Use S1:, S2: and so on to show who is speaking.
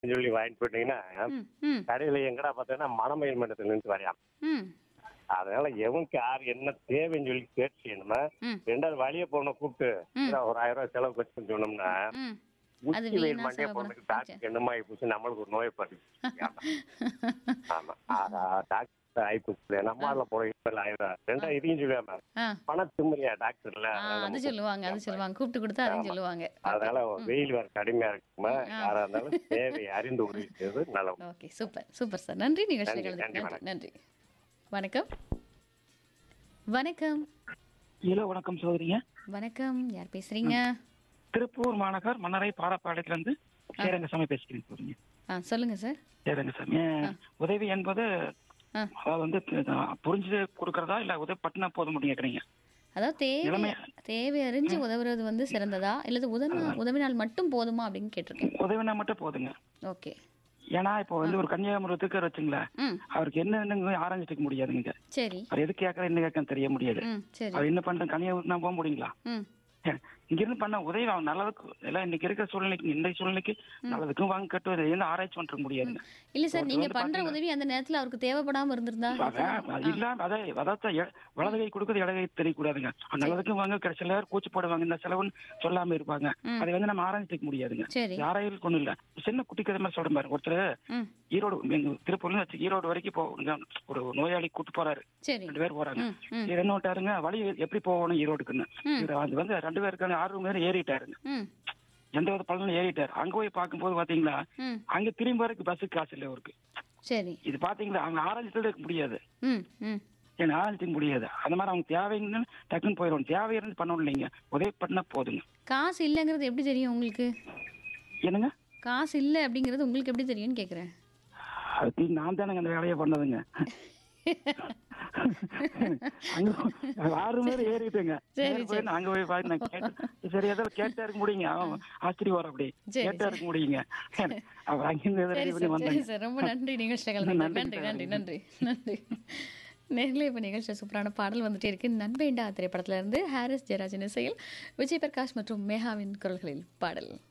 S1: சொல்லி வாங்கிட்டு போயிட்டீங்கன்னா
S2: ம் ம்
S1: கடையில எங்கடா பார்த்தீங்கன்னா மனமயில் மண்டலத்துல நின்று வரையாம்
S2: ம்
S1: அதனால எவனுக்கு யார் என்ன தேவைன்னு சொல்லி கேட்டு செய்யணுமா
S2: ம்.
S1: ரெண்டாவது வழிய போன கூப்பிட்டு "ஏடா, ஒரு ஆயிரம் ரூபாய் செலவு வச்சு சொன்னோம்னா
S2: ம் அது
S1: உச்சி வெயில்
S2: வீணா
S1: மண்டைய
S2: செலவு
S1: போனதுக்கு
S2: பண்ண-
S1: டாக்டர் என்னமா ஆயிப்போச்சு நம்மளுக்கு ஒரு நோய் படுது ஆமா ஆஹா, டாக்டர் ஆயிப்போச்சு நம்ம ஆள்ல போட இப்ப ஆயிரம் ரெண்டா இதையும் சொல்லுவாங்க
S2: ஆ
S1: பண திமுறியா டாக்டர்ல
S2: ஆ அது சொல்லுவாங்க அது சொல்லுவாங்க கூப்பிட்டு கொடுத்தா அதையும் சொல்லுவாங்க
S1: அதனால வெயில் வேற கடுமையா இருக்குமா யாரா இருந்தாலும் தேவை அறிந்து உதவி செய்வது நல்லது
S2: ஓகே சூப்பர் சூப்பர் சார் நன்றி நிகழ்ச்சி
S1: நன்றி,
S2: நன்றி
S1: நன்றி,
S2: நன்றி வணக்கம் வணக்கம்
S3: ஹலோ வணக்கம் சகோதரிங்க
S2: வணக்கம் யார் பேசுறீங்க
S3: திருப்பூர் மாநகர் மன்னரை பாரப்பாளையத்துல இருந்து சேரங்கசாமி பேசுகிறேன் சகோதரிங்க
S2: ஆ சொல்லுங்க சார்
S3: சேரங்கசாமி அஹ், உதவி என்பது
S2: ஆ.
S3: அதாவது வந்து அஹ், புரிஞ்சு கொடுக்கறதா இல்ல உதவி பட்டினா போதும் கேக்குறீங்க
S2: அதாவது தேவை
S3: இளமை-
S2: தேவை அறிஞ்சு உதவுறது வந்து சிறந்ததா இல்லது உதவினா உதவினால் மட்டும் போதுமா அப்படின்னு கேட்டிருக்கேன்
S3: உதவினா மட்டும் போதுங்க
S2: ஓகே
S3: ஏன்னா இப்போ வந்து ஒரு கன்னியாகுமரி இருக்கார் வச்சுங்களேன்
S2: ம்
S3: அவருக்கு என்ன ஆரம்பிச்சுக்க முடியாதுங்க
S2: சரி
S3: அவர் எது கேட்கற என்ன கேட்க தெரிய முடியாது
S2: ம் சரி
S3: அவர் என்ன பண்ற கன்னியாகுமரி நான் போக முடியுங்களா
S2: ம்
S3: இங்கிருந்து பண்ண உதவி அவன் நல்லதுக்கு எல்லாம் இன்னைக்கு இருக்கிற சூழ்நிலைக்கு இன்றைய சூழ்நிலைக்கு நல்லதுக்கும் வாங்கி கட்டுவது என்ன ஆராய்ச்சி பண்ற முடியாதுங்க
S2: இல்ல சார்
S3: ஒருத்தர்
S2: நீங்க
S3: வந்து
S2: பண்ற
S3: பாத்தீங்கன்னா-
S2: உதவி அந்த நேரத்துல அவருக்கு தேவைப்படாம இருந்திருந்தா
S3: அதான் அது இல்லாம அதை அதான் எ- வலது கை கொடுக்கறது இடது கை தெரியக்கூடாதுங்க நல்லதுக்கும் வாங்க க- சில பேர் கூச்சு போடுவாங்க இந்த செலவுன்னு சொல்லாம இருப்பாங்க அதை வந்து நம்ம ஆராய்ச்சிக்க முடியாதுங்க
S2: சரி
S3: யாராயும் கொண்டு இல்ல சின்ன குட்டி கதை மாதிரி சொல்ற மாதிரி ஒருத்தர்
S2: ம்
S3: ஈரோடு எங்க திருப்பூர்ல வச்சு ஈரோடு வரைக்கும் போ இங்க ஒரு நோயாளி கூட்டு போறாரு
S2: சரி
S3: ரெண்டு பேர் போறாங்க
S2: ம் ம்
S3: இவர் என்ன விட்டாருங்க வழி எப்படி போகணும் ஈரோடுக்குன்னு
S2: ம்.
S3: இவர் அது வந்து ரெண்டு பேருக்கான ஆறு பேர் ஏறிட்டாருங்க
S2: ம்
S3: எந்த வித பலனும் ஏறிட்டாரு அங்க போய் பார்க்கும்போது பாத்தீங்களா
S2: ம்
S3: அங்க திரும்பி வரைக்கும் பஸ்ஸுக்கு காசு இல்லை அவருக்கு
S2: சரி
S3: இது பாத்தீங்களா அவங்க ஆரம்பிச்சது இருக்க முடியாது
S2: ம் ம்
S3: ஏன்னா ஆரம்பிக்க முடியாது அந்த மாதிரி அவங்க தேவைங்கன்னு டக்குன்னு போயிடும் தேவை இருந்து பண்ணணும் இல்லைங்க உதவி பண்ணா போதுங்க
S2: காசு இல்லைங்கிறது எப்படி தெரியும் உங்களுக்கு
S3: என்னங்க
S2: காசு இல்லை அப்படிங்கிறது உங்களுக்கு எப்படி தெரியும்னு கேட்குறேன்
S3: அது நான் தானங்க அந்த வேலையை பண்ணதுங்க அங்க ஆறு பேர் ஏறிட்டுங்க
S2: சரி,
S3: நேரா போய் நான் அங்க போய் பார்த்து நான் கேட்டேன் சரி ஏதோ கேட்டா இருக்க முடியுங்க அவன் ஆச்சரியம் வர அப்படி
S2: சரி,
S3: கேட்டா இருக்க முடியுங்க அவர் அங்கிருந்து எதிர
S2: சரி
S3: பண்ணி
S2: சார் சரி
S3: வந்தாங்க
S2: சார் ரொம்ப நன்றி நிகழ்ச்சியில் கலந்து
S3: நன்றி,
S2: நன்றி நன்றி நன்றி நன்றி நேரில் இப்போ நிகழ்ச்சியில் சூப்பரான பாடல் வந்துட்டே இருக்கு நண்பேண்டா திரைப்படத்துல இருந்து ஹாரிஸ் ஜெயராஜன் இசையில் விஜய் பிரகாஷ் மற்றும் மேகாவின் குரல்களில் பாடல்